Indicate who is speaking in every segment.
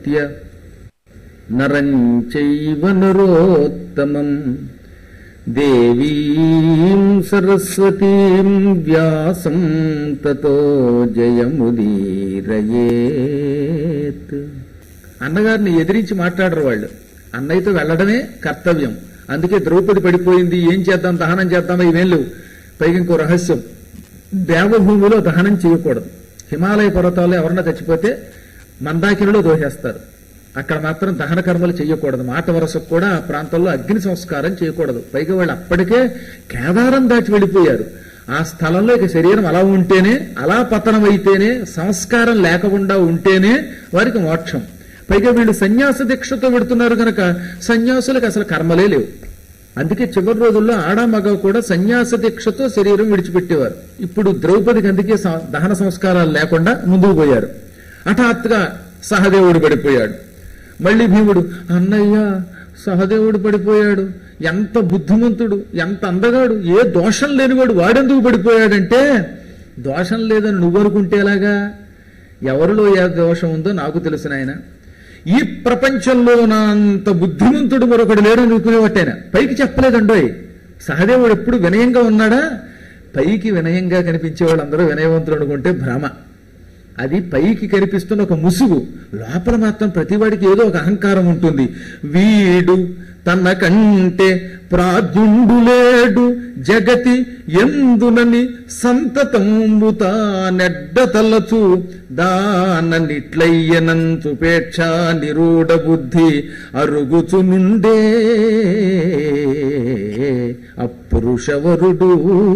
Speaker 1: హృత్య నరం చైవ నరోత్తమం దేవీం సరస్వతీం వ్యాసం తతో జయముదీరయేత్ అన్నగారిని ఎదిరించి మాట్లాడరు వాళ్ళు అన్నయ్యతో వెళ్ళడమే కర్తవ్యం అందుకే ద్రౌపది పడిపోయింది ఏం చేద్దాం దహనం చేద్దామా ఇవేం లేవు పైగా ఇంకో రహస్యం దేవభూమిలో దహనం చేయకూడదు హిమాలయ పర్వతాల్లో ఎవరన్నా చచ్చిపోతే మందాకినిలో దోహేస్తారు అక్కడ మాత్రం దహన కర్మలు చేయకూడదు మాట వరసకు కూడా ఆ ప్రాంతంలో అగ్ని సంస్కారం చేయకూడదు పైగా వాళ్ళు అప్పటికే కేదారం దాటి వెళ్ళిపోయారు ఆ స్థలంలో ఇక శరీరం అలా ఉంటేనే అలా పతనం అయితేనే సంస్కారం లేకుండా ఉంటేనే వారికి మోక్షం పైగా వీళ్ళు సన్యాస దీక్షతో పెడుతున్నారు కనుక సన్యాసులకు అసలు కర్మలే లేవు అందుకే చివరి రోజుల్లో ఆడ మగ కూడా సన్యాస దీక్షతో శరీరం విడిచిపెట్టేవారు ఇప్పుడు ద్రౌపదికి అందుకే స- దహన సంస్కారాలు లేకుండా ముందుకు పోయారు హఠాత్తుగా సహదేవుడు పడిపోయాడు మళ్ళీ భీముడు అన్నయ్య సహదేవుడు పడిపోయాడు ఎంత బుద్ధిమంతుడు ఎంత అందగాడు ఏ దోషం లేనివాడు వాడెందుకు పడిపోయాడంటే దోషం లేదని నువ్వు అనుకుంటే ఎలాగా ఎవరిలో ఏ దోషం ఉందో నాకు తెలిసిన ఆయన ఈ ప్రపంచంలో నా అంత బుద్ధిమంతుడు మరొకడు లేడు అనుకునేవట్టేనా పైకి చెప్పలేదండోయ్ సహదేవుడు ఎప్పుడు వినయంగా ఉన్నాడా పైకి వినయంగా కనిపించే వాళ్ళందరూ వినయవంతులు అనుకుంటే భ్రమ అది పైకి కనిపిస్తున్న ఒక ముసుగు లోపల మాత్రం ప్రతివాడికి ఏదో ఒక అహంకారం ఉంటుంది వీడు తన కంటే ప్రాజ్ఞుండు లేడు జగతి ఎందునని సంతతంబుత నెడ్డ తలచు దాననిట్లయ్యనంచుపేక్ష నిరూఢ బుద్ధి అరుగుచునుండే అపురుషవరుడు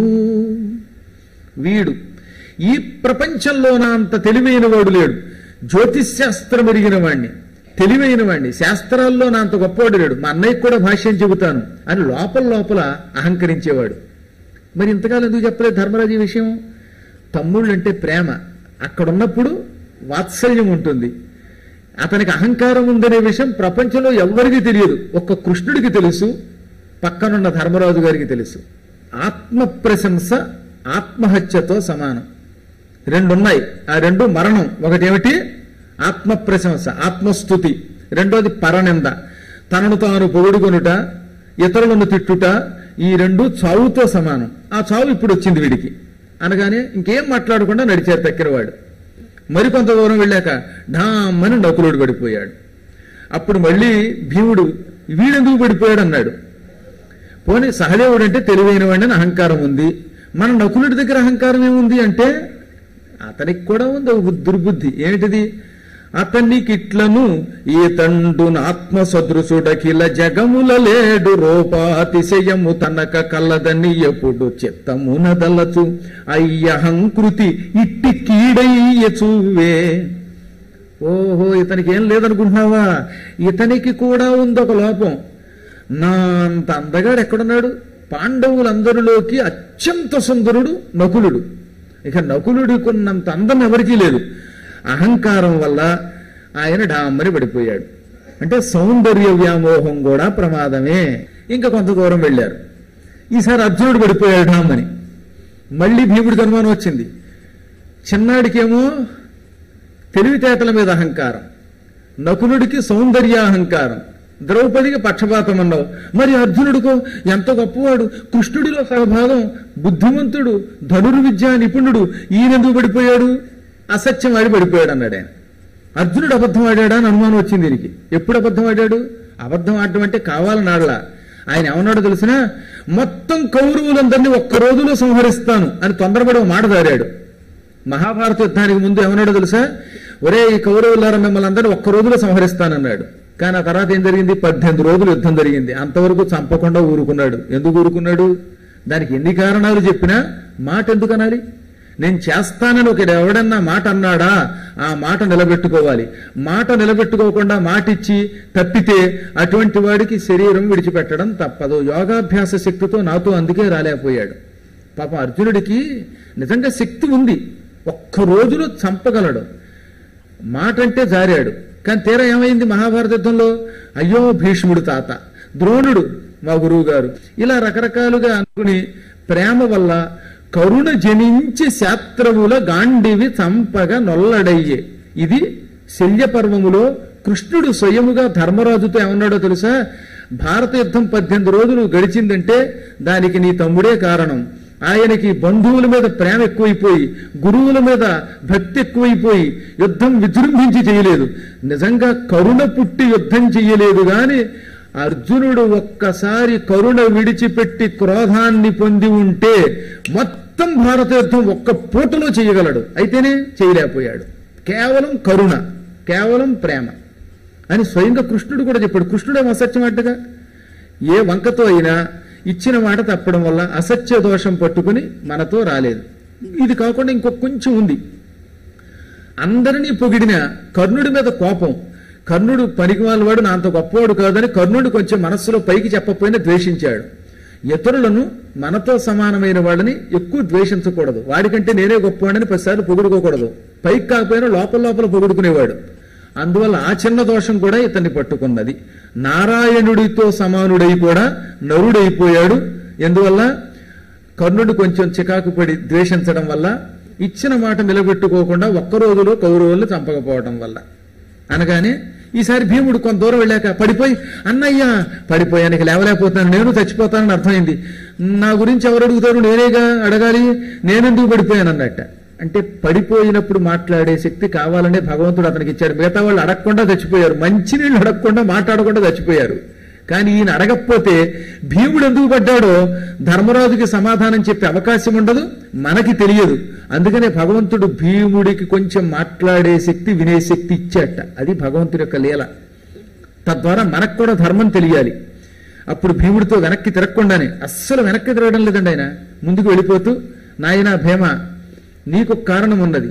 Speaker 1: వీడు ఈ ప్రపంచంలో నా అంత తెలివైన వాడు లేడు జ్యోతిశాస్త్రం ఎరిగిన వాణ్ణి తెలివైన వాణ్ణి శాస్త్రాల్లో నా అంత గొప్పవాడు లేడు మా అన్నయ్యకి కూడా భాష్యం చెబుతాను అని లోపల లోపల అహంకరించేవాడు మరి ఇంతకాలం ఎందుకు చెప్పలేదు ధర్మరాజు ఈ విషయం తమ్ముళ్ళు అంటే ప్రేమ అక్కడ ఉన్నప్పుడు వాత్సల్యం ఉంటుంది అతనికి అహంకారం ఉందనే విషయం ప్రపంచంలో ఎవ్వరికీ తెలియదు ఒక్క కృష్ణుడికి తెలుసు పక్కనున్న ధర్మరాజు గారికి తెలుసు ఆత్మ ప్రశంస ఆత్మహత్యతో సమానం రెండున్నాయి ఆ రెండు మరణం ఒకటేమిటి ఆత్మ ప్రశంస ఆత్మస్థుతి రెండోది పరనింద తనను తాను పొగుడుకొనుట ఇతరులను తిట్టుట ఈ రెండు చావుతో సమానం ఆ చావు ఇప్పుడు వచ్చింది వీడికి అనగానే ఇంకేం మాట్లాడకుండా నడిచారు తక్కినవాడు మరికొంత దూరం వెళ్ళాక ఢామ్మని నకులుడు పడిపోయాడు అప్పుడు మళ్ళీ భీముడు వీడెందుకు పడిపోయాడు అన్నాడు పోనీ సహదేవుడు అంటే తెలివైన వాడిని అహంకారం ఉంది మన నకులుడి దగ్గర అహంకారం ఏముంది అంటే అతనికి కూడా ఉంది ఒక దుర్బుద్ధి ఏమిటిది అతనికిట్లను ఈ తండున ఆత్మ సదృశుడకిల జగముల లేడు రూపాతిశయము తనక కలదని ఎప్పుడు చిత్తమునదలచు అయ్యహంకృతి ఇట్టి కీడయ్య చూవే ఓహో ఇతనికి ఏం లేదనుకుంటున్నావా ఇతనికి కూడా ఉంది ఒక లోపం నా అంత అందగాడు ఎక్కడున్నాడు పాండవులందరిలోకి అత్యంత సుందరుడు నకులుడు ఇక నకులుడికి ఉన్నంత అందం ఎవరికీ లేదు అహంకారం వల్ల ఆయన డామ్మని పడిపోయాడు అంటే సౌందర్య వ్యామోహం కూడా ప్రమాదమే ఇంకా కొంత దూరం వెళ్ళారు ఈసారి అర్జునుడు పడిపోయాడు డామ్మని మళ్ళీ భీముడికి అనుమానం వచ్చింది చిన్నాడికేమో తెలివితేటల మీద అహంకారం నకులుడికి సౌందర్యాహంకారం ద్రౌపదికి పక్షపాతం అన్నావు మరి అర్జునుడికో ఎంత గొప్పవాడు కృష్ణుడిలో సహభాగం బుద్ధిమంతుడు ధనుర్విద్యా నిపుణుడు ఈయనెందుకు పడిపోయాడు అసత్యం ఆడి పడిపోయాడు అన్నాడు ఆయన అర్జునుడు అబద్ధం ఆడాడా అని అనుమానం వచ్చింది దీనికి ఎప్పుడు అబద్ధం ఆడాడు అబద్ధం ఆడటం అంటే కావాలని ఆడలా ఆయన ఏమన్నాడో తెలిసిన మొత్తం కౌరవులందరినీ ఒక్క రోజులో సంహరిస్తాను అని తొందరపడి ఒక మాట దారాడు మహాభారత యుద్ధానికి ముందు ఏమన్నాడో తెలుసా ఒరే ఈ కౌరవులారా మిమ్మల్ని అందరినీ ఒక్క రోజులో సంహరిస్తానన్నాడు కానీ ఆ తర్వాత ఏం జరిగింది పద్దెనిమిది రోజులు యుద్ధం జరిగింది అంతవరకు చంపకుండా ఊరుకున్నాడు ఎందుకు ఊరుకున్నాడు దానికి ఎన్ని కారణాలు చెప్పినా మాట ఎందుకు అనాలి నేను చేస్తానని ఒకడు ఎవడన్నా మాట అన్నాడా ఆ మాట నిలబెట్టుకోవాలి మాట నిలబెట్టుకోకుండా మాట ఇచ్చి తప్పితే అటువంటి వాడికి శరీరం విడిచిపెట్టడం తప్పదు యోగాభ్యాస శక్తితో నాతో అందుకే రాలేకపోయాడు పాపం అర్జునుడికి నిజంగా శక్తి ఉంది ఒక్క రోజులో చంపగలడు మాట అంటే జారాడు కానీ తీరా ఏమైంది మహాభారత యుద్ధంలో అయ్యో భీష్ముడు తాత ద్రోణుడు మా గురువు గారు ఇలా రకరకాలుగా అనుకుని ప్రేమ వల్ల కరుణ జనించి శాస్త్రముల గాండివి చంపగా నొల్లడయ్యే ఇది శల్యపర్వములో కృష్ణుడు స్వయముగా ధర్మరాజుతో ఏమన్నాడో తెలుసా భారత యుద్ధం పద్దెనిమిది రోజులు గడిచిందంటే దానికి నీ తమ్ముడే కారణం ఆయనకి బంధువుల మీద ప్రేమ ఎక్కువైపోయి గురువుల మీద భక్తి ఎక్కువైపోయి యుద్ధం విజృంభించి చేయలేదు నిజంగా కరుణ పుట్టి యుద్ధం చెయ్యలేదు గాని అర్జునుడు ఒక్కసారి కరుణ విడిచిపెట్టి క్రోధాన్ని పొంది ఉంటే మొత్తం భారత యుద్ధం ఒక్క పూటలో చేయగలడు అయితేనే చేయలేకపోయాడు కేవలం కరుణ కేవలం ప్రేమ అని స్వయంగా కృష్ణుడు కూడా చెప్పాడు కృష్ణుడేమో అసత్యమాటగా ఏ వంకతో అయినా ఇచ్చిన మాట తప్పడం వల్ల అసత్య దోషం పట్టుకుని మనతో రాలేదు ఇది కాకుండా ఇంకొక కొంచెం ఉంది అందరినీ పొగిడిన కర్ణుడి మీద కోపం కర్ణుడు పనికిమాలవాడు నా అంత గొప్పవాడు కాదని కర్ణుడు కొంచెం మనస్సులో పైకి చెప్పకపోయినా ద్వేషించాడు ఇతరులను మనతో సమానమైన వాళ్ళని ఎక్కువ ద్వేషించకూడదు వాడికంటే నేనే గొప్పవాడని పదిసార్లు పొగుడుకోకూడదు పైకి కాకపోయినా లోపల లోపల పొగుడుకునేవాడు అందువల్ల ఆ చిన్న దోషం కూడా ఇతన్ని పట్టుకున్నది నారాయణుడితో సమానుడై కూడా నరుడైపోయాడు ఎందువల్ల కర్ణుడు కొంచెం చికాకు పడి ద్వేషించడం వల్ల ఇచ్చిన మాట నిలబెట్టుకోకుండా ఒక్క రోజులో కౌరవులు చంపకపోవడం వల్ల అనగానే ఈసారి భీముడు కొంత దూరం వెళ్ళాక పడిపోయి అన్నయ్య పడిపోయానికి లేవలేకపోతున్నాను నేను చచ్చిపోతానని అర్థమైంది నా గురించి ఎవరు అడుగుతారు నేనేగా అడగాలి నేనెందుకు పడిపోయాను అన్నట్ట అంటే పడిపోయినప్పుడు మాట్లాడే శక్తి కావాలనే భగవంతుడు అతనికి ఇచ్చాడు మిగతా వాళ్ళు అడగకుండా చచ్చిపోయారు మంచినీళ్ళు అడగకుండా మాట్లాడకుండా చచ్చిపోయారు కానీ ఈయన అడగకపోతే భీముడు ఎందుకు పడ్డాడో ధర్మరాజుకి సమాధానం చెప్పే అవకాశం ఉండదు మనకి తెలియదు అందుకనే భగవంతుడు భీముడికి కొంచెం మాట్లాడే శక్తి వినే శక్తి ఇచ్చాట అది భగవంతుడి యొక్క లీల తద్వారా మనకు కూడా ధర్మం తెలియాలి అప్పుడు భీముడితో వెనక్కి తిరగకుండానే అస్సలు వెనక్కి తిరగడం లేదండి ఆయన ముందుకు వెళ్ళిపోతూ నాయనా భీమ నీకు కారణం ఉన్నది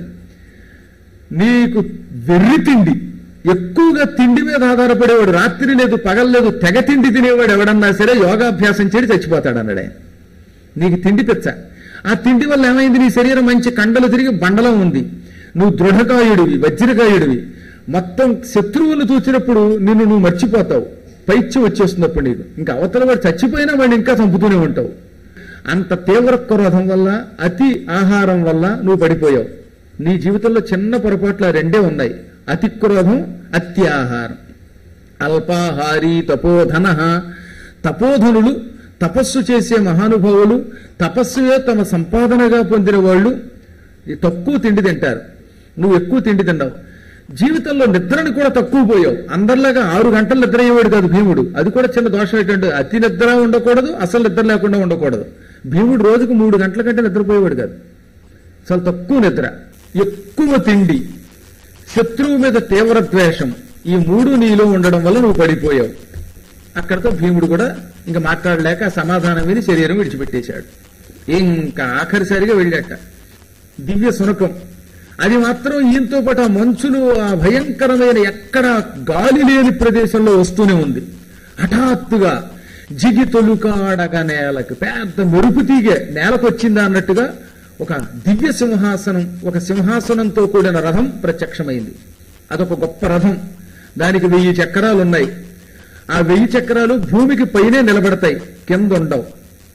Speaker 1: నీకు వెర్రి తిండి ఎక్కువగా తిండి మీద ఆధారపడేవాడు రాత్రి లేదు పగలు లేదు తెగ తిండి తినేవాడు ఎవడన్నా సరే యోగాభ్యాసం చేసి చచ్చిపోతాడు అన్నాడు ఆయన నీకు తిండి తెచ్చ ఆ తిండి వల్ల ఏమైంది నీ శరీరం మంచి కండలు తిరిగి బండలం ఉంది నువ్వు దృఢకాయుడివి వజ్రకాయుడివి మొత్తం శత్రువులు చూసినప్పుడు నిన్ను నువ్వు మర్చిపోతావు పైచ్యం వచ్చేస్తున్నప్పుడు నీకు ఇంకా అవతల వాడు చచ్చిపోయినా వాడిని ఇంకా చంపుతూనే ఉంటావు అంత తీవ్ర క్రోధం వల్ల అతి ఆహారం వల్ల నువ్వు పడిపోయావు నీ జీవితంలో చిన్న పొరపాట్లు ఆ రెండే ఉన్నాయి అతి క్రోధం అత్యాహారం అల్పాహారి తపోధన తపోధనులు తపస్సు చేసే మహానుభావులు తపస్సుయే తమ సంపాదనగా పొందిన వాళ్ళు ఈ తక్కువ తిండి తింటారు నువ్వు ఎక్కువ తిండి తిన్నావు జీవితంలో నిద్రని కూడా తక్కువ పోయావు అందరిలాగా ఆరు గంటలు నిద్ర అయ్యేవాడు కాదు భీముడు అది కూడా చిన్న దోషం ఏంటంటే అతి నిద్ర ఉండకూడదు అసలు నిద్ర లేకుండా ఉండకూడదు భీముడు రోజుకు మూడు గంటల కంటే నిద్రపోయేవాడు కాదు చాలా తక్కువ నిద్ర ఎక్కువ తిండి శత్రువు మీద తీవ్ర ద్వేషం ఈ మూడు నీలో ఉండడం వల్ల నువ్వు పడిపోయావు అక్కడతో భీముడు కూడా ఇంకా మాట్లాడలేక ఆ సమాధానం విని శరీరం విడిచిపెట్టేశాడు ఇంకా ఆఖరిసారిగా వెళ్ళాట దివ్య సునకం అది మాత్రం ఈయంతో పాటు ఆ మంచులు ఆ భయంకరమైన ఎక్కడ గాలి లేని ప్రదేశంలో వస్తూనే ఉంది హఠాత్తుగా జిగి తొలుకాడక నేలకు పెద్ద మెరుపు తీగే నేలకు వచ్చిందా అన్నట్టుగా ఒక దివ్య సింహాసనం ఒక సింహాసనంతో కూడిన రథం ప్రత్యక్షమైంది అదొక గొప్ప రథం దానికి వెయ్యి చక్రాలు ఉన్నాయి ఆ వెయ్యి చక్రాలు భూమికి పైనే నిలబడతాయి కింద ఉండవు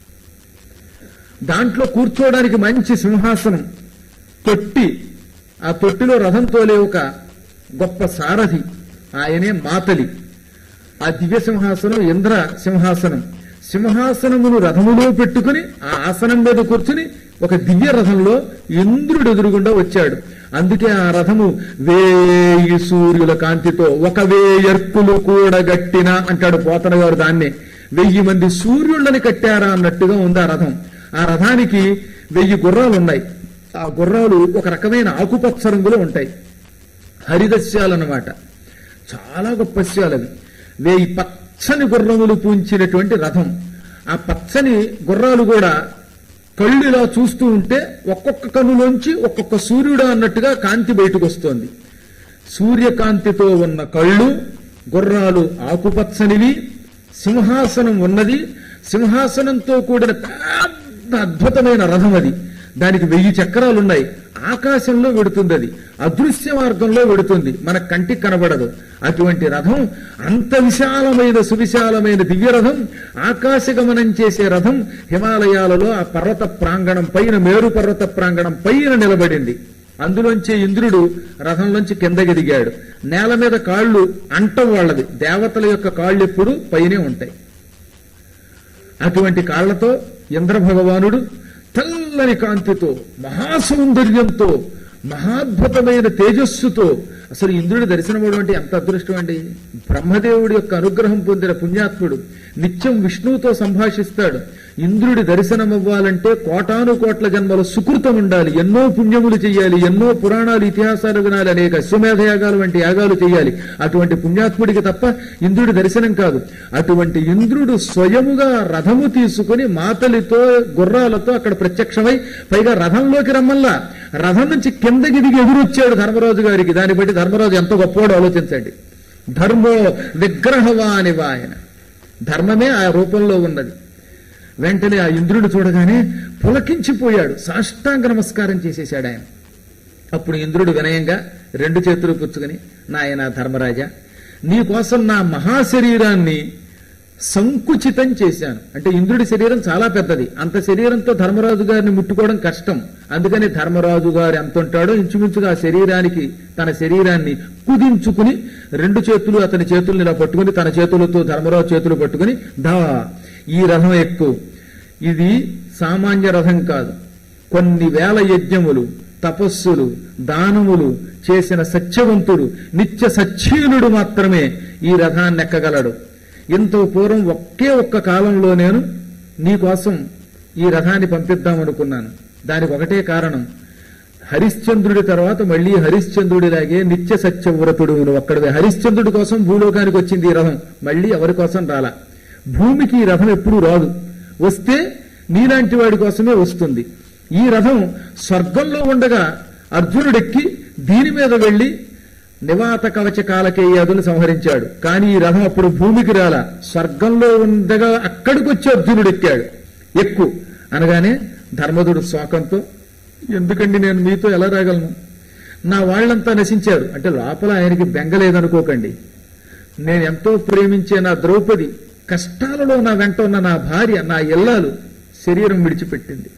Speaker 1: దాంట్లో కూర్చోవడానికి మంచి సింహాసనం తొట్టి ఆ తొట్టిలో రథం తోలే ఒక గొప్ప సారథి ఆయనే మాతలి ఆ దివ్య సింహాసనం ఇంద్ర సింహాసనం సింహాసనమును రథములో పెట్టుకుని ఆ ఆసనం మీద కూర్చుని ఒక దివ్య రథంలో ఇంద్రుడు ఎదురుగుండా వచ్చాడు అందుకే ఆ రథము వేయి సూర్యుల కాంతితో ఒక వేయర్కులు కూడా గట్టిన అంటాడు పోతన గారు దాన్నే వెయ్యి మంది సూర్యుళ్ళని కట్టారా అన్నట్టుగా ఉంది ఆ రథం ఆ రథానికి వెయ్యి గుర్రాలు ఉన్నాయి ఆ గుర్రాలు ఒక రకమైన ఆకుపచ్చ రంగులో ఉంటాయి హరిదస్యాలన్నమాట చాలా గొప్ప విషయాలు అవి వేయి పచ్చని గుర్రములు పూంచినటువంటి రథం ఆ పచ్చని గుర్రాలు కూడా కళ్ళు ఇలా చూస్తూ ఉంటే ఒక్కొక్క కన్నులోంచి ఒక్కొక్క సూర్యుడు అన్నట్టుగా కాంతి బయటకు వస్తోంది సూర్యకాంతితో ఉన్న కళ్ళు గుర్రాలు ఆకుపచ్చనివి సింహాసనం ఉన్నది సింహాసనంతో కూడిన పెద్ద అద్భుతమైన రథం అది దానికి వెయ్యి చక్రాలు ఉన్నాయి ఆకాశంలో వెడుతుంది అది అదృశ్య మార్గంలో వెడుతుంది మన కంటికి కనబడదు అటువంటి రథం అంత విశాలమైన సువిశాలమైన దివ్య రథం ఆకాశ గమనం చేసే రథం హిమాలయాలలో ఆ పర్వత ప్రాంగణం పైన మేరు పర్వత ప్రాంగణం పైన నిలబడింది అందులోంచి ఇంద్రుడు రథంలోంచి కిందకి దిగాడు నేల మీద కాళ్ళు అంట వాళ్ళది దేవతల యొక్క కాళ్ళు ఎప్పుడు పైనే ఉంటాయి అటువంటి కాళ్లతో ఇంద్ర భగవానుడు తెల్లని కాంతితో మహాసౌందర్యంతో మహాద్భుతమైన తేజస్సుతో అసలు ఇంద్రుడి దర్శనం అవడం అంటే ఎంత అదృష్టం అండి బ్రహ్మదేవుడి యొక్క అనుగ్రహం పొందిన పుణ్యాత్ముడు నిత్యం విష్ణువుతో సంభాషిస్తాడు ఇంద్రుడి దర్శనం అవ్వాలంటే కోటాను కోట్ల జన్మల సుకృతం ఉండాలి ఎన్నో పుణ్యములు చేయాలి ఎన్నో పురాణాలు ఇతిహాసాలు వినాలి అనేక అశ్వమేధ యాగాలు వంటి యాగాలు చేయాలి అటువంటి పుణ్యాత్ముడికి తప్ప ఇంద్రుడి దర్శనం కాదు అటువంటి ఇంద్రుడు స్వయముగా రథము తీసుకుని మాతలితో గుర్రాలతో అక్కడ ప్రత్యక్షమై పైగా రథంలోకి రమ్మల్లా రథం నుంచి కిందకి దిగి ఎదురొచ్చాడు ధర్మరాజు గారికి దాన్ని బట్టి ధర్మరాజు ఎంత గొప్పవాడు ఆలోచించండి ధర్మో విగ్రహవానివా ఆయన ధర్మమే ఆ రూపంలో ఉన్నది వెంటనే ఆ ఇంద్రుడు చూడగానే పులకించిపోయాడు సాష్టాంగ నమస్కారం చేసేశాడు ఆయన అప్పుడు ఇంద్రుడు వినయంగా రెండు చేతులు పుచ్చుకొని నాయన ధర్మరాజా నీకోసం నా మహాశరీరాన్ని సంకుచితం చేశాను అంటే ఇంద్రుడి శరీరం చాలా పెద్దది అంత శరీరంతో ధర్మరాజు గారిని ముట్టుకోవడం కష్టం అందుకని ధర్మరాజు గారు ఎంత ఉంటాడో ఇంచుమించుగా ఆ శరీరానికి తన శరీరాన్ని కుదించుకుని రెండు చేతులు అతని చేతుల్ని ఇలా పట్టుకుని తన చేతులతో ధర్మరాజు చేతులు పట్టుకుని దా ఈ రథం ఎక్కువ ఇది సామాన్య రథం కాదు కొన్ని వేల యజ్ఞములు తపస్సులు దానములు చేసిన సత్యవంతుడు నిత్య సచ్చీలుడు మాత్రమే ఈ రథాన్ని ఎక్కగలడు ఎంతో పూర్వం ఒకే ఒక్క కాలంలో నేను నీకోసం ఈ రథాన్ని పంపిద్దామనుకున్నాను దానికి ఒకటే కారణం హరిశ్చంద్రుడి తర్వాత మళ్ళీ హరిశ్చంద్రుడిలాగే నిత్య సత్యవ్రతుడు నువ్వు ఒక్కడివే హరిశ్చంద్రుడి కోసం భూలోకానికి వచ్చింది ఈ రథం మళ్ళీ ఎవరి కోసం రాలా భూమికి ఈ రథం ఎప్పుడూ రాదు వస్తే నీలాంటి వాడి కోసమే వస్తుంది ఈ రథం స్వర్గంలో ఉండగా అర్జునుడెక్కి దీని మీద వెళ్లి నివాత కవచ కాలకేయాదులు సంహరించాడు కానీ ఈ రథం అప్పుడు భూమికి రాలా స్వర్గంలో ఉండగా అక్కడికి వచ్చి అర్జునుడు ఎక్కాడు ఎక్కు అనగానే ధర్మదుడు శోకంతో ఎందుకండి నేను మీతో ఎలా రాగలను నా వాళ్ళంతా నశించారు అంటే లోపల ఆయనకి బెంగలేదనుకోకండి నేను ఎంతో ప్రేమించే నా ద్రౌపది కష్టాలలో నా వెంట ఉన్న నా భార్య నా ఇల్లాలు శరీరం విడిచిపెట్టింది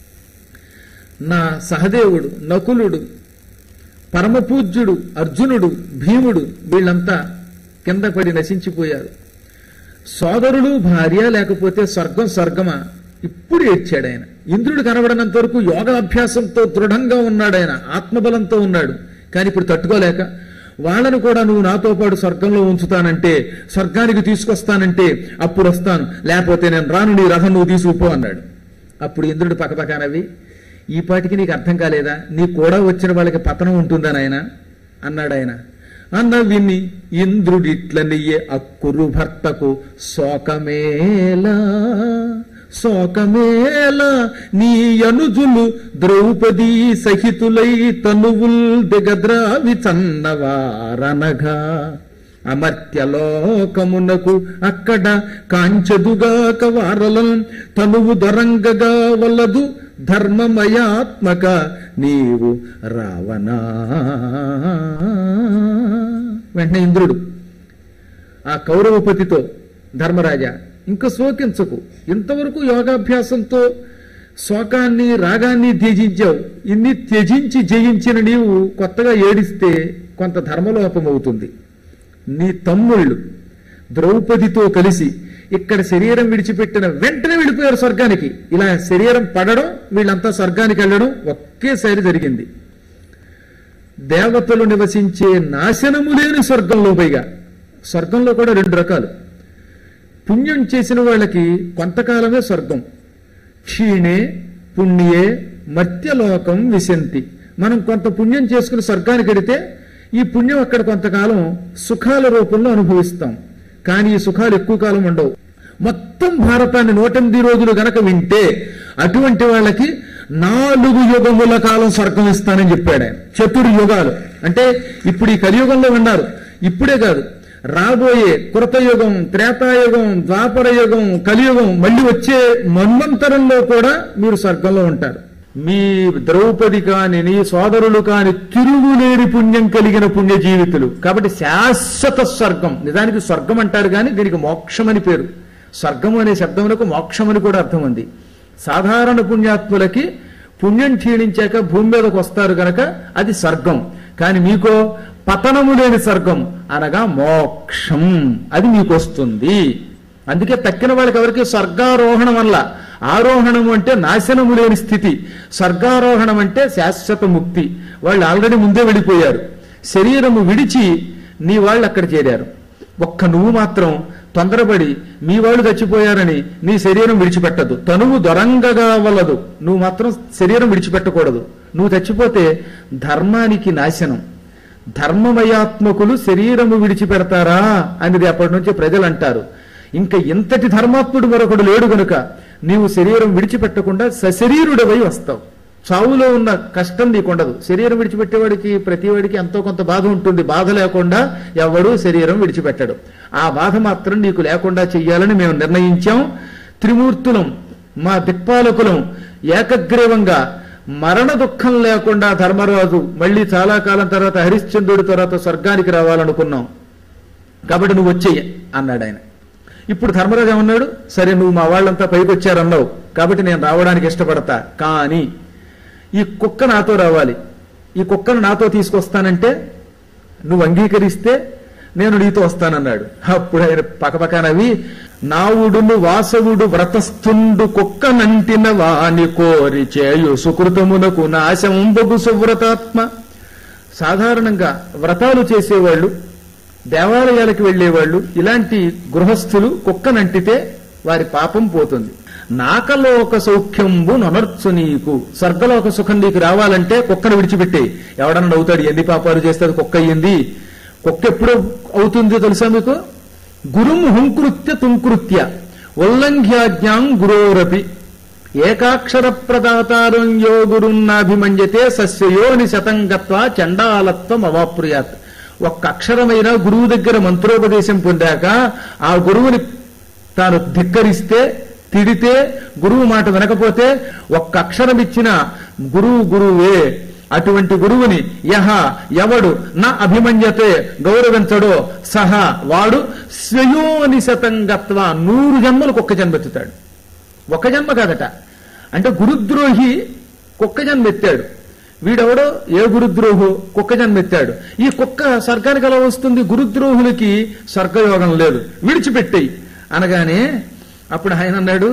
Speaker 1: నా సహదేవుడు నకులుడు పరమపూజ్యుడు అర్జునుడు భీముడు వీళ్ళంతా కింద పడి నశించిపోయారు సోదరులు భార్య లేకపోతే స్వర్గం స్వర్గమా ఇప్పుడు ఏడ్చాడు ఆయన ఇంద్రుడు కనబడినంత వరకు యోగాభ్యాసంతో దృఢంగా ఉన్నాడు ఆయన ఆత్మబలంతో ఉన్నాడు కానీ ఇప్పుడు తట్టుకోలేక వాళ్ళను కూడా నువ్వు నాతో పాటు స్వర్గంలో ఉంచుతానంటే స్వర్గానికి తీసుకొస్తానంటే అప్పుడు వస్తాను లేకపోతే నేను రాను నీ రథం నువ్వు తీసుకుపో అన్నాడు అప్పుడు ఇంద్రుడు పక్కపక్కనవి ఈ పాటికి నీకు అర్థం కాలేదా నీ కూడా వచ్చిన వాళ్ళకి పతనం ఉంటుందా నాయన అన్నాడు ఆయన అన్న విని ఇంద్రుడిట్లనియే అక్కురు భర్తకు శోకమేలా శోకమేలా నీ అనుజులు ద్రౌపదీ సహితులై తనువుల్ దిగద్రావి చన్నవారనగా అమర్త్యలోకమునకు అక్కడ కాంచదుగాక వారలం తనువు దొరంగగా వలదు ధర్మమయాత్మక నీవు రావణా వెంటనే ఇంద్రుడు ఆ కౌరవపతితో ధర్మరాజా ఇంకా శోకించకు ఇంతవరకు యోగాభ్యాసంతో శోకాన్ని రాగాన్ని త్యజించావు ఇన్ని త్యజించి జయించిన నీవు కొత్తగా ఏడిస్తే కొంత ధర్మలోపం అవుతుంది నీ తమ్ముళ్ళు ద్రౌపదితో కలిసి ఇక్కడ శరీరం విడిచిపెట్టిన వెంటనే వెళ్ళిపోయారు స్వర్గానికి ఇలా శరీరం పడడం వీళ్ళంతా స్వర్గానికి వెళ్ళడం ఒకేసారి జరిగింది దేవతలు నివసించే నాశనము లేని స్వర్గంలో పైగా స్వర్గంలో కూడా రెండు రకాలు పుణ్యం చేసిన వాళ్ళకి కొంతకాలమే స్వర్గం క్షీణే పుణ్యే మర్త్యలోకం విశంతి మనం కొంత పుణ్యం చేసుకుని స్వర్గానికి వెడితే ఈ పుణ్యం అక్కడ కొంతకాలం సుఖాల రూపంలో అనుభవిస్తాం కానీ ఈ సుఖాలు ఎక్కువ కాలం ఉండవు మొత్తం భారతాన్ని నూటెనిమిది రోజులు గనక వింటే అటువంటి వాళ్ళకి నాలుగు యుగముల కాలం స్వర్గం ఇస్తానని చెప్పాడు ఆయన చతుర్యుగాలు అంటే ఇప్పుడు ఈ కలియుగంలో ఉన్నారు ఇప్పుడే కాదు రాబోయే కృతయుగం త్రేతాయుగం ద్వాపర యుగం కలియుగం మళ్ళీ వచ్చే మన్వంతరంలో కూడా మీరు స్వర్గంలో ఉంటారు మీ ద్రౌపది కాని నీ సోదరులు కాని తిరుగులేని పుణ్యం కలిగిన పుణ్య జీవితులు కాబట్టి శాశ్వత స్వర్గం నిజానికి స్వర్గం అంటారు కానీ దీనికి మోక్షం అని పేరు స్వర్గం అనే శబ్దములకు మోక్షం అని కూడా అర్థం ఉంది సాధారణ పుణ్యాత్ములకి పుణ్యం క్షీణించాక భూమి మీదకు వస్తారు గనక అది స్వర్గం కానీ మీకో పతనము లేని స్వర్గం అనగా మోక్షం అది మీకు వస్తుంది అందుకే తక్కిన వాళ్ళకి ఎవరికి స్వర్గారోహణం వల్ల ఆరోహణం అంటే నాశనము లేని స్థితి స్వర్గారోహణం అంటే శాశ్వత ముక్తి వాళ్ళు ఆల్రెడీ ముందే వెళ్ళిపోయారు శరీరము విడిచి నీ వాళ్ళు అక్కడ చేరారు ఒక్క నువ్వు మాత్రం తొందరపడి మీ వాళ్ళు చచ్చిపోయారని నీ శరీరం విడిచిపెట్టదు తనువు దొరంగగా వల్లదు నువ్వు మాత్రం శరీరం విడిచిపెట్టకూడదు నువ్వు చచ్చిపోతే ధర్మానికి నాశనం ధర్మమయాత్మకులు శరీరము విడిచిపెడతారా అనేది అప్పటి నుంచి ప్రజలు అంటారు ఇంకా ఇంతటి ధర్మాత్ముడు మరొకడు లేడు గనుక నీవు శరీరం విడిచిపెట్టకుండా సశరీరుడవై వస్తావు చావులో ఉన్న కష్టం నీకుండదు శరీరం విడిచిపెట్టేవాడికి ప్రతివాడికి ఎంతో కొంత బాధ ఉంటుంది బాధ లేకుండా ఎవడూ శరీరం విడిచిపెట్టడు ఆ బాధ మాత్రం నీకు లేకుండా చెయ్యాలని మేము నిర్ణయించాం త్రిమూర్తులం మా దిక్పాలకులం ఏకగ్రీవంగా మరణ దుఃఖం లేకుండా ధర్మరాజు మళ్ళీ చాలా కాలం తర్వాత హరిశ్చంద్రుడి తర్వాత స్వర్గానికి రావాలనుకున్నాం కాబట్టి నువ్వు వచ్చేయ అన్నాడు ఆయన ఇప్పుడు ధర్మరాజు ఏమన్నాడు సరే నువ్వు మా వాళ్ళంతా పైకి వచ్చారన్నావు కాబట్టి నేను రావడానికి ఇష్టపడతా కానీ ఈ కుక్క నాతో రావాలి ఈ కుక్కను నాతో తీసుకొస్తానంటే నువ్వు అంగీకరిస్తే నేను నీతో వస్తానన్నాడు అప్పుడు ఆయన పకపకనవి నావుడును వాసవుడు వ్రతస్థుండు కుక్కనంటిన వాని కోరి చేయు సుకృతమునకు నాశంబగు సువ్రతాత్మ సాధారణంగా వ్రతాలు చేసేవాళ్ళు దేవాలయాలకు వెళ్ళేవాళ్ళు ఇలాంటి గృహస్థులు కుక్కనంటితే వారి పాపం పోతుంది నాకలోక సౌఖ్యంబు నొనర్చు నీకు స్వర్గలోక సుఖం నీకు రావాలంటే కుక్కను విడిచిపెట్టే ఎవడన్నా అవుతాడు ఎన్ని పాపాలు చేస్తే అది కుక్క అయ్యింది కుక్క ఎప్పుడు అవుతుందో తెలుసా మీకు గురుం హుంకృత్య తుంకృత్య ఉల్లంఘ్యాజ్ఞాం గురోరపి ఏకాక్షర ప్రదాతారం యో గురున్నాభిమన్యతే సస్యయోని శతంగత్వ చండాలత్వం అవాప్రుయాత్ ఒక్క అక్షరమైన గురువు దగ్గర మంత్రోపదేశం పొందాక ఆ గురువుని తాను ధిక్కరిస్తే తిడితే గురువు మాట వినకపోతే ఒక్క అక్షరం ఇచ్చిన గురువు గురువే అటువంటి గురువుని యహ ఎవడు నా అభిమన్యతే గౌరవించడో సహా వాడు స్వయోని శతంగత్వ నూరు జన్మలు కుక్క జన్మెత్తుతాడు ఒక జన్మ కాదట అంటే గురుద్రోహి కుక్క జన్మ ఎత్తాడు వీడెవడో ఏ గురుద్రోహు కుక్క జన్మ ఎత్తాడు ఈ కుక్క స్వర్గానికి ఎలా వస్తుంది గురుద్రోహులకి స్వర్గయోగం లేదు విడిచిపెట్టేయి అనగానే అప్పుడు ఆయన అన్నాడు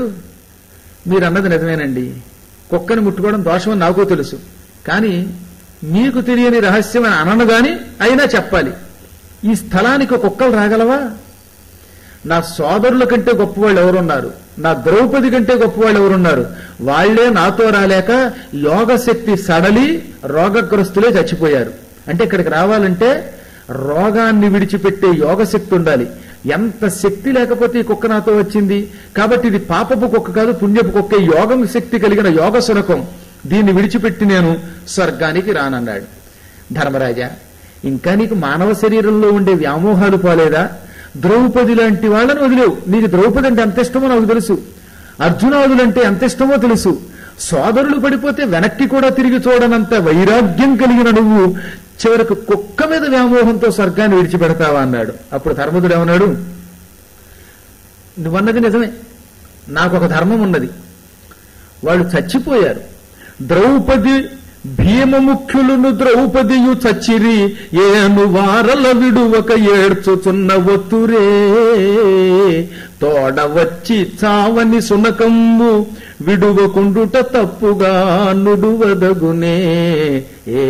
Speaker 1: మీరు అన్నది నిజమేనండి కుక్కని ముట్టుకోవడం దోషమని నాకు తెలుసు కానీ మీకు తెలియని రహస్యం అని అనను గాని అయినా చెప్పాలి ఈ స్థలానికి కుక్కలు రాగలవా నా సోదరుల కంటే గొప్పవాళ్ళు ఎవరున్నారు నా ద్రౌపది కంటే గొప్పవాళ్ళు ఎవరున్నారు వాళ్లే నాతో రాలేక యోగశక్తి సడలి రోగగ్రస్తులే చచ్చిపోయారు అంటే ఇక్కడికి రావాలంటే రోగాన్ని విడిచిపెట్టే యోగశక్తి ఉండాలి ఎంత శక్తి లేకపోతే ఈ కుక్క నాతో వచ్చింది కాబట్టి ఇది పాపపు కుక్క కాదు పుణ్యపు కుక్క ఈ యోగం శక్తి కలిగిన యోగ సునకం దీన్ని విడిచిపెట్టి నేను స్వర్గానికి రానన్నాడు ధర్మరాజా ఇంకా నీకు మానవ శరీరంలో ఉండే వ్యామోహాలు పోలేదా ద్రౌపది లాంటి వాళ్ళని వదిలేవు నీకు ద్రౌపది అంటే ఎంత ఇష్టమో నాకు తెలుసు అర్జునాదులంటే ఎంత ఇష్టమో తెలుసు సోదరులు పడిపోతే వెనక్కి కూడా తిరిగి చూడనంత వైరాగ్యం కలిగిన నువ్వు చివరకు కుక్క మీద వ్యామోహంతో స్వర్గాన్ని విడిచిపెడతావా అన్నాడు అప్పుడు ధర్మదుడు ఏమన్నాడు నువ్వన్నది నిజమే నాకు ఒక ధర్మం ఉన్నది వాళ్ళు చచ్చిపోయారు ద్రౌపది భీమముఖ్యులను ద్రౌపదియు చచ్చిరి ఏను వారల విడువక ఏడ్చుచున్న ఒత్తురే తోడ వచ్చి చావని సునకమ్ము విడువకుండుట తప్పుగా నుడువదగునే ఏ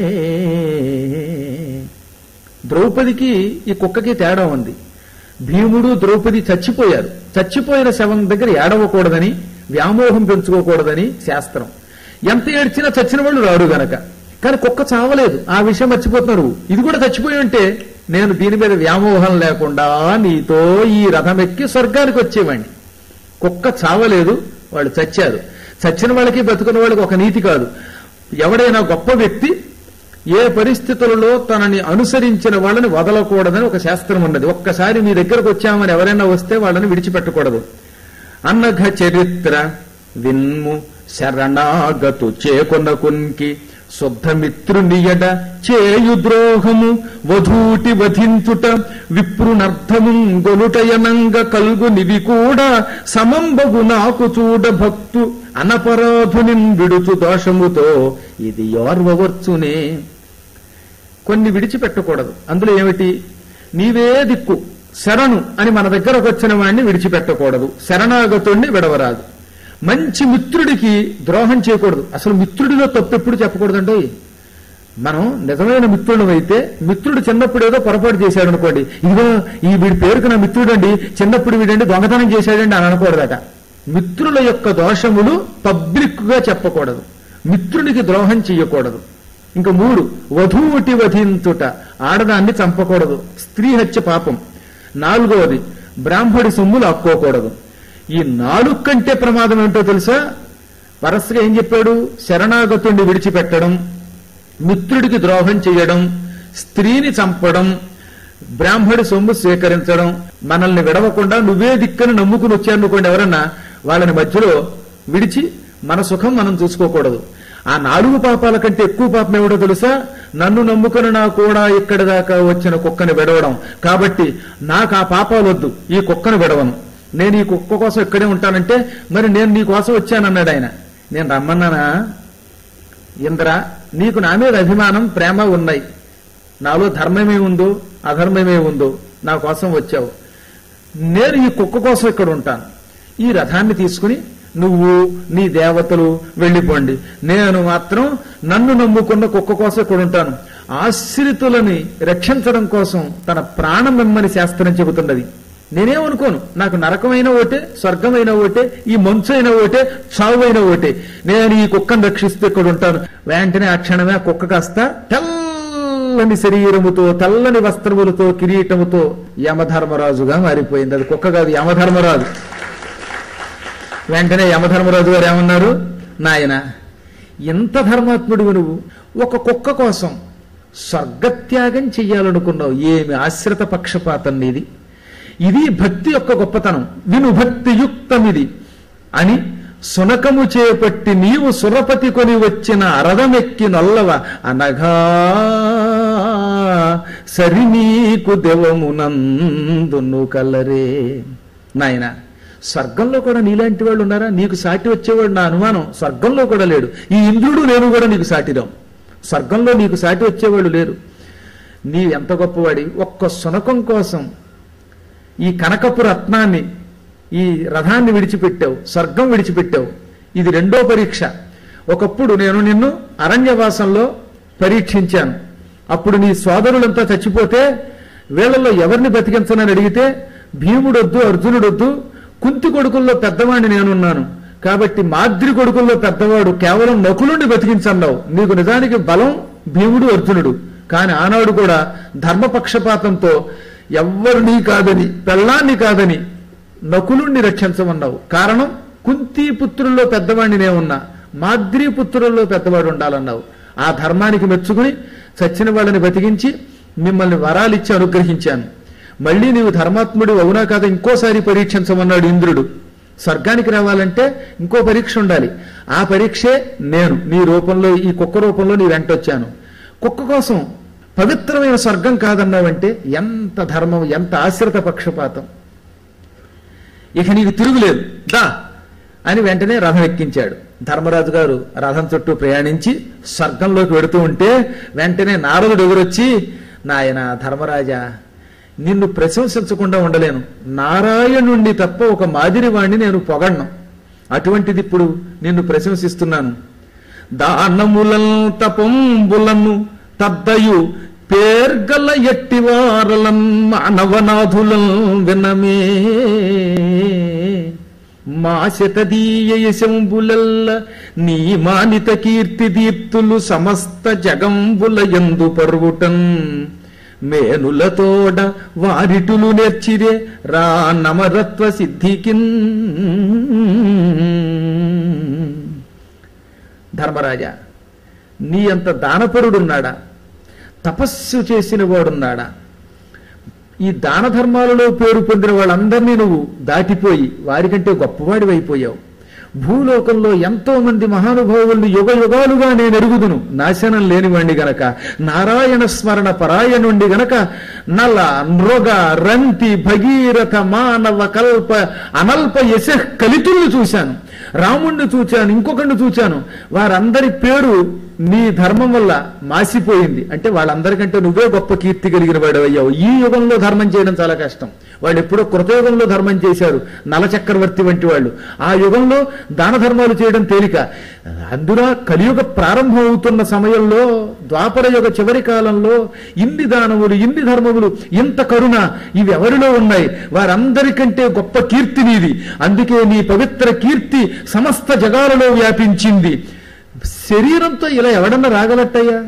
Speaker 1: ద్రౌపదికి ఈ కుక్కకి తేడా ఉంది భీముడు ద్రౌపది చచ్చిపోయారు చచ్చిపోయిన శవం దగ్గర ఏడవకూడదని వ్యామోహం పెంచుకోకూడదని శాస్త్రం ఎంత ఏడ్చినా చచ్చిన వాళ్ళు రారు గనక కానీ కుక్క చావలేదు ఆ విషయం మర్చిపోతున్నారు ఇది కూడా చచ్చిపోయి ఉంటే నేను దీని మీద వ్యామోహం లేకుండా నీతో ఈ రథమెక్కి స్వర్గానికి వచ్చేవాడిని కుక్క చావలేదు వాళ్ళు చచ్చారు చచ్చిన వాళ్ళకి బతుకున్న వాళ్ళకి ఒక నీతి కాదు ఎవడైనా గొప్ప వ్యక్తి ఏ పరిస్థితులలో తనని అనుసరించిన వాళ్ళని వదలకూడదని ఒక శాస్త్రం ఉన్నది ఒక్కసారి మీ దగ్గరకు వచ్చామని ఎవరైనా వస్తే వాళ్ళని విడిచిపెట్టకూడదు అన్నఘ చరిత్ర విన్ము శరణాగతు చేకొనకున్కి శుద్ధమిత్రునియడ చేయు ద్రోహము వధూటి వధించుట విప్రునర్థము గొలుటయనంగ కల్గు నివి కూడా సమంబగు నాకు చూడ భక్తు అనపరాధుని విడుచు దోషముతో ఇది యోర్వవర్చునే కొన్ని విడిచిపెట్టకూడదు అందులో ఏమిటి నీవే దిక్కు శరణు అని మన దగ్గరకు వచ్చిన వాడిని విడిచిపెట్టకూడదు శరణాగతుణ్ణి విడవరాదు మంచి మిత్రుడికి ద్రోహం చేయకూడదు అసలు మిత్రుడిలో తప్పు ఎప్పుడు చెప్పకూడదండి మనం నిజమైన మిత్రుడు అయితే మిత్రుడు చిన్నప్పుడు ఏదో పొరపాటు చేశాడు అనుకోండి ఇదిగో ఈ వీడి పేరుకు నా మిత్రుడు అండి చిన్నప్పుడు వీడండి దొంగతనం చేశాడండి అని అనకూడదట మిత్రుల యొక్క దోషములు పబ్లిక్ గా చెప్పకూడదు మిత్రునికి ద్రోహం చెయ్యకూడదు ఇంకా మూడు వధూటి వధించుట ఆడదాన్ని చంపకూడదు స్త్రీ హత్య పాపం నాలుగవది బ్రాహ్మడి సొమ్ములు అక్కోకూడదు ఈ నాలుగు కంటే ప్రమాదం ఏంటో తెలుసా వరసగా ఏం చెప్పాడు శరణాగతుణ్ణి విడిచిపెట్టడం మిత్రుడికి ద్రోహం చేయడం స్త్రీని చంపడం బ్రాహ్మడి సొమ్ము స్వీకరించడం మనల్ని విడవకుండా నువ్వే దిక్కని నమ్ముకుని వచ్చారనుకోండి ఎవరన్నా వాళ్ళని మధ్యలో విడిచి మన సుఖం మనం చూసుకోకూడదు ఆ నాలుగు పాపాల కంటే ఎక్కువ పాపం ఏమిటో తెలుసా నన్ను నమ్ముకుని నా కూడా ఇక్కడి దాకా వచ్చిన కుక్కని విడవడం కాబట్టి నాకు ఆ పాపాలు వద్దు ఈ కుక్కను విడవను నేను ఈ కుక్క కోసం ఇక్కడే ఉంటానంటే మరి నేను నీ కోసం వచ్చానన్నాడు ఆయన నేను రమ్మన్నానా ఇంద్ర నీకు నా మీద అభిమానం ప్రేమ ఉన్నాయి నాలో ధర్మమే ఉందో అధర్మమే ఉందో నా కోసం వచ్చావు నేను ఈ కుక్క కోసం ఇక్కడ ఉంటాను ఈ రథాన్ని తీసుకుని నువ్వు నీ దేవతలు వెళ్ళిపోండి నేను మాత్రం నన్ను నమ్ముకున్న కుక్క కోసం ఇక్కడ ఉంటాను ఆశ్రితులని రక్షించడం కోసం తన ప్రాణం మిమ్మని శాస్త్రం చెబుతున్నది నేనేమనుకోను నాకు నరకమైన ఓటే స్వర్గమైన ఓటే ఈ మంచు అయిన ఓటే చావుమైన ఓటే నేను ఈ కుక్కను రక్షిస్తూ ఇక్కడ ఉంటాను వెంటనే ఆ క్షణమే ఆ కుక్క కాస్త తెల్లని శరీరముతో తెల్లని వస్త్రములతో కిరీటముతో యమధర్మరాజుగా మారిపోయింది అది కుక్క కాదు యమధర్మరాజు వెంటనే యమధర్మరాజు గారు ఏమన్నారు నాయన ఎంత ధర్మాత్ముడివి నువ్వు ఒక కుక్క కోసం స్వర్గత్యాగం చెయ్యాలనుకున్నావు ఏమి ఆశ్రిత పక్షపాతం నీది ఇది భక్తి యొక్క గొప్పతనం విను భక్తి యుక్తమిది అని సునకము చేపట్టి నీవు సురపతి కొని వచ్చిన అరదమెక్కి నొల్లవ అనగా సరి నీకు దెవమునందును కలరే నాయనా స్వర్గంలో కూడా నీలాంటి వాళ్ళు ఉన్నారా నీకు సాటి వచ్చేవాడు నా అనుమానం స్వర్గంలో కూడా లేడు ఈ ఇంద్రుడు నేను కూడా నీకు సాటిరాం స్వర్గంలో నీకు సాటి వచ్చేవాళ్ళు లేరు నీ ఎంత గొప్పవాడి ఒక్క సునకం కోసం ఈ కనకపు రత్నాన్ని ఈ రథాన్ని విడిచిపెట్టావు స్వర్గం విడిచిపెట్టావు ఇది రెండో పరీక్ష ఒకప్పుడు నేను నిన్ను అరణ్యవాసంలో పరీక్షించాను అప్పుడు నీ సోదరులంతా చచ్చిపోతే వీళ్ళల్లో ఎవరిని బతికించనని అడిగితే భీముడొద్దు అర్జునుడొద్దు కుంతి కొడుకుల్లో పెద్దవాడిని నేనున్నాను కాబట్టి మాద్రి కొడుకుల్లో పెద్దవాడు కేవలం నకులుండి బతికించన్నావు నీకు నిజానికి బలం భీముడు అర్జునుడు కాని ఆనాడు కూడా ధర్మపక్షపాతంతో ఎవ్వరినీ కాదని పెళ్ళాన్ని కాదని నకులుణ్ణి రక్షించమన్నావు కారణం కుంతి పుత్రుల్లో పెద్దవాడిని నే ఉన్నా మాద్రి పుత్రుల్లో పెద్దవాడు ఉండాలన్నావు ఆ ధర్మానికి మెచ్చుకుని చచ్చిన వాళ్ళని బతికించి మిమ్మల్ని వరాలిచ్చి అనుగ్రహించాను మళ్ళీ నీవు ధర్మాత్ముడు అవునా కాదా ఇంకోసారి పరీక్షించమన్నాడు ఇంద్రుడు స్వర్గానికి రావాలంటే ఇంకో పరీక్ష ఉండాలి ఆ పరీక్షే నేను నీ రూపంలో ఈ కుక్క రూపంలో నీ వెంటొచ్చాను కుక్క కోసం పవిత్రమైన స్వర్గం కాదన్నావంటే ఎంత ధర్మం ఎంత ఆశ్రిత పక్షపాతం ఇక నీకు తిరుగులేదు దా అని వెంటనే రథం ఎక్కించాడు ధర్మరాజు గారు రథం చుట్టూ ప్రయాణించి స్వర్గంలోకి వెడుతూ ఉంటే వెంటనే నారదుడు ఎదురొచ్చి నాయన ధర్మరాజా నిన్ను ప్రశంసించకుండా ఉండలేను నారాయణుణ్ణి తప్ప ఒక మాదిరివాణ్ణి నేను పొగడ్ను అటువంటిది ఇప్పుడు నిన్ను ప్రశంసిస్తున్నాను దానములన్ తపంబులను తద్దయు పేర్గల ఎట్టివారలం మానవనాథులం వినమే మా శతదీయ యశంబులల్ల నీ మానిత కీర్తి దీప్తులు సమస్త జగంబుల ఎందు పర్వుటన్ మేనులతోడ వారిటులు నేర్చిరే రా నమరత్వ సిద్ధికిన్ ధర్మరాజా నీ అంత దానపరుడున్నాడా తపస్సు చేసిన వాడున్నాడా ఈ దాన ధర్మాలలో పేరు పొందిన వాళ్ళందరినీ నువ్వు దాటిపోయి వారికంటే గొప్పవాడివి అయిపోయావు భూలోకంలో ఎంతో మంది మహానుభావుల్ని యుగ యుగాలుగా నేను ఎరుగుదును నాశనం లేనివాణ్ణి గనక నారాయణ స్మరణ పరాయణుండి గనక నల నృగ రంతి భగీరథ మానవ కల్ప అనల్ప యశ కలితుల్ని చూశాను రాముణ్ణి చూచాను ఇంకొకరిని చూచాను వారందరి పేరు నీ ధర్మం వల్ల మాసిపోయింది అంటే వాళ్ళందరికంటే నువ్వే గొప్ప కీర్తి కలిగిన వాడు అయ్యావు ఈ యుగంలో ధర్మం చేయడం చాలా కష్టం వాళ్ళు ఎప్పుడో కృతయుగంలో ధర్మం చేశారు నల చక్రవర్తి వంటి వాళ్ళు ఆ యుగంలో దాన ధర్మాలు చేయడం తేలిక అందున కలియుగ ప్రారంభం అవుతున్న సమయంలో ద్వాపర యుగ చివరి కాలంలో ఇన్ని దానములు ఇన్ని ధర్మములు ఇంత కరుణ ఇవి ఎవరిలో ఉన్నాయి వారందరికంటే గొప్ప కీర్తి నీది అందుకే నీ పవిత్ర కీర్తి సమస్త జగాలలో వ్యాపించింది శరీరంతో ఇలా ఎవడన్నా రాగలట్టయ్యా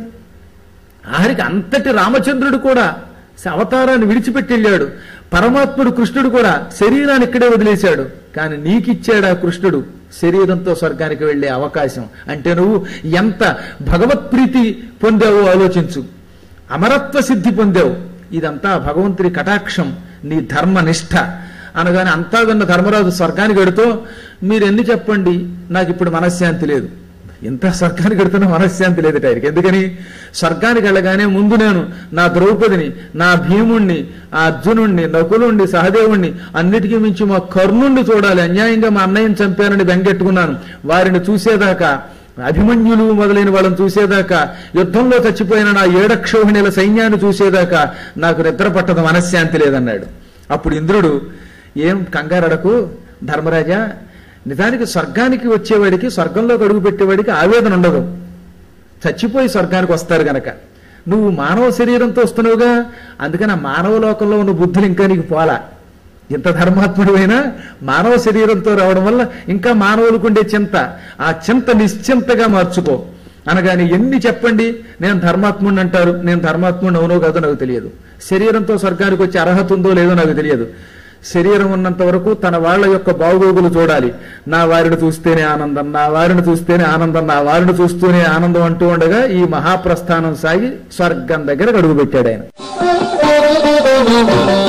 Speaker 1: ఆఖరికి అంతటి రామచంద్రుడు కూడా అవతారాన్ని విడిచిపెట్టి వెళ్ళాడు పరమాత్ముడు కృష్ణుడు కూడా శరీరాన్ని ఇక్కడే వదిలేశాడు కానీ నీకిచ్చాడా కృష్ణుడు శరీరంతో స్వర్గానికి వెళ్ళే అవకాశం అంటే నువ్వు ఎంత భగవత్ప్రీతి పొందావో ఆలోచించు అమరత్వ సిద్ధి పొందావు ఇదంతా భగవంతుడి కటాక్షం నీ ధర్మనిష్ట అనగానే అంతా విన్న ధర్మరాజు స్వర్గానికి వెడుతూ మీరు ఎన్ని చెప్పండి నాకు ఇప్పుడు మనశ్శాంతి లేదు ఇంత స్వర్గానికి వెడుతున్న మనశ్శాంతి లేదట ఆయనకి ఎందుకని స్వర్గానికి వెళ్ళగానే ముందు నేను నా ద్రౌపదిని నా భీముణ్ణి ఆ అర్జునుణ్ణి నకులుణ్ణి సహదేవుణ్ణి అన్నిటికీ మించి మా కర్ణుణ్ణి చూడాలి అన్యాయంగా మా అన్నయ్యని చంపానని బెంగెట్టుకున్నాను వారిని చూసేదాకా అభిమన్యులు మొదలైన వాళ్ళని చూసేదాకా యుద్ధంలో చచ్చిపోయిన నా ఏడక్షోహిణిల సైన్యాన్ని చూసేదాకా నాకు నిద్ర పట్టదు మనశ్శాంతి లేదన్నాడు అప్పుడు ఇంద్రుడు ఏం కంగారడకు ధర్మరాజా నిజానికి స్వర్గానికి వచ్చేవాడికి స్వర్గంలోకి అడుగు పెట్టేవాడికి ఆవేదన ఉండదు చచ్చిపోయి స్వర్గానికి వస్తారు గనక నువ్వు మానవ శరీరంతో వస్తున్నావుగా అందుకని ఆ మానవ లోకంలో ఉన్న బుద్ధులు ఇంకా నీకు పోలా ఇంత ధర్మాత్ముడైనా మానవ శరీరంతో రావడం వల్ల ఇంకా మానవులకు ఉండే చింత ఆ చింత నిశ్చింతగా మార్చుకో అనగాని ఎన్ని చెప్పండి నేను ధర్మాత్ముడిని అంటారు నేను ధర్మాత్ముడిని అవునో కాదో నాకు తెలియదు శరీరంతో స్వర్గానికి వచ్చే అర్హత ఉందో లేదో నాకు తెలియదు శరీరం ఉన్నంత వరకు తన వాళ్ళ యొక్క బాగోగులు చూడాలి నా వారిని చూస్తేనే ఆనందం నా వారిని చూస్తేనే ఆనందం నా వారిని చూస్తూనే ఆనందం అంటూ ఉండగా ఈ మహాప్రస్థానం సాగి స్వర్గం దగ్గర అడుగు పెట్టాడు ఆయన